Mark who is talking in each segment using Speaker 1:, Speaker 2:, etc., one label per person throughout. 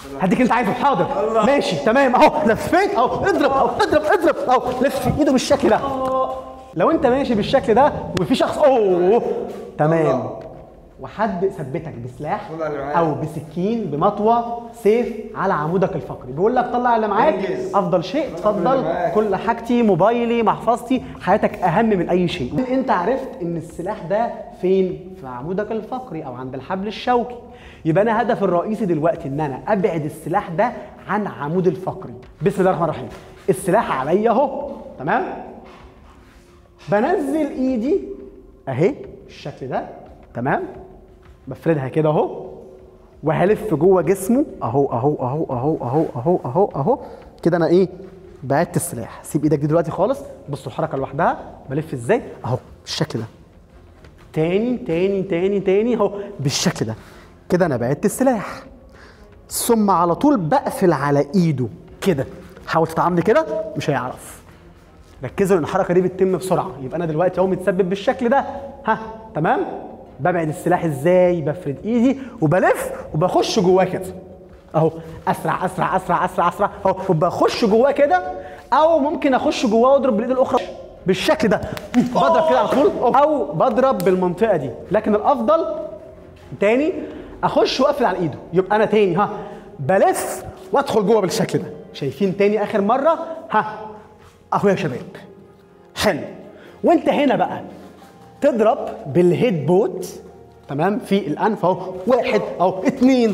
Speaker 1: هديك اللي انت عايزه حاضر ماشي تمام اهو لفيت اهو اضرب اهو اضرب اضرب اهو لف ايده بالشكل ده لو انت ماشي بالشكل ده وفي شخص اوه تمام وحد ثبتك بسلاح
Speaker 2: خد اللي معاك.
Speaker 1: او بسكين بمطوه سيف على عمودك الفقري بيقول لك طلع اللي معاك
Speaker 2: انجز.
Speaker 1: افضل شيء
Speaker 2: اللي
Speaker 1: اتفضل
Speaker 2: معاك.
Speaker 1: كل حاجتي موبايلي محفظتي حياتك اهم من اي شيء انت عرفت ان السلاح ده فين في عمودك الفقري او عند الحبل الشوكي يبقى انا هدفي الرئيسي دلوقتي ان انا ابعد السلاح ده عن عمود الفقري بسم الله الرحمن الرحيم السلاح عليا اهو تمام بنزل ايدي اهي بالشكل ده تمام بفردها كده اهو وهلف جوه جسمه اهو اهو اهو اهو اهو اهو اهو اهو كده انا ايه بعدت السلاح سيب ايدك دي دلوقتي خالص بصوا الحركه لوحدها بلف ازاي اهو بالشكل ده تاني تاني تاني تاني اهو بالشكل ده كده انا بعدت السلاح ثم على طول بقفل على ايده كده حاول تتعامل كده مش هيعرف ركزوا ان الحركه دي بتتم بسرعه يبقى انا دلوقتي اهو متثبت بالشكل ده ها تمام ببعد السلاح ازاي بفرد ايدي وبلف وبخش جواه كده اهو اسرع اسرع اسرع اسرع اسرع اهو وبخش جواه كده او ممكن اخش جواه واضرب بالايد الاخرى بالشكل ده بضرب كده على طول او بضرب بالمنطقه دي لكن الافضل تاني اخش واقفل على ايده يبقى انا تاني ها بلف وادخل جوه بالشكل ده شايفين تاني اخر مره ها اهو يا شباب حلو وانت هنا بقى تضرب بالهيد بوت تمام في الانف اهو واحد اهو اتنين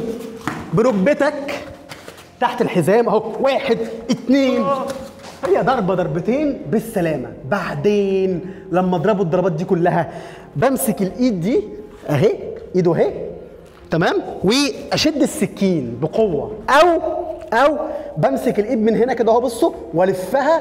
Speaker 1: بركبتك تحت الحزام اهو واحد اتنين هي ضربه ضربتين بالسلامه بعدين لما اضربوا الضربات دي كلها بمسك الايد دي اهي ايده اهي تمام واشد السكين بقوه او او بمسك الايد من هنا كده اهو بصوا والفها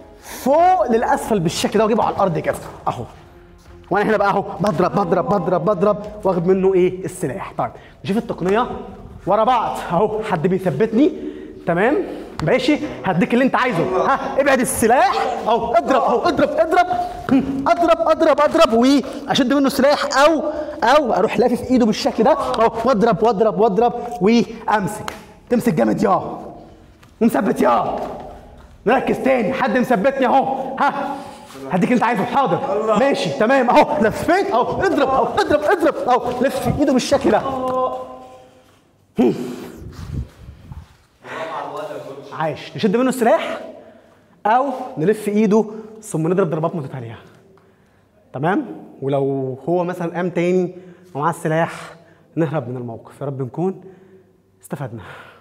Speaker 1: فوق للاسفل بالشكل ده واجيبه على الارض كده اهو وانا هنا بقى اهو بضرب بضرب بضرب بضرب واخد منه ايه السلاح طيب نشوف التقنيه ورا بعض اهو حد بيثبتني تمام ماشي هديك اللي انت عايزه ها ابعد السلاح اهو اضرب اهو اضرب اضرب اضرب اضرب اضرب واشد منه السلاح او او اروح لافف ايده بالشكل ده اهو واضرب واضرب واضرب وامسك تمسك جامد يا ومثبت يا نركز تاني حد مثبتني اهو ها هديك اللي انت عايزه حاضر ماشي تمام اهو لفيت اهو اضرب اهو اضرب اضرب اهو لف ايده بالشكل ده عايش نشد منه السلاح او نلف ايده ثم نضرب ضربات متتاليه تمام ولو هو مثلا قام تاني ومعاه السلاح نهرب من الموقف يا رب نكون استفدنا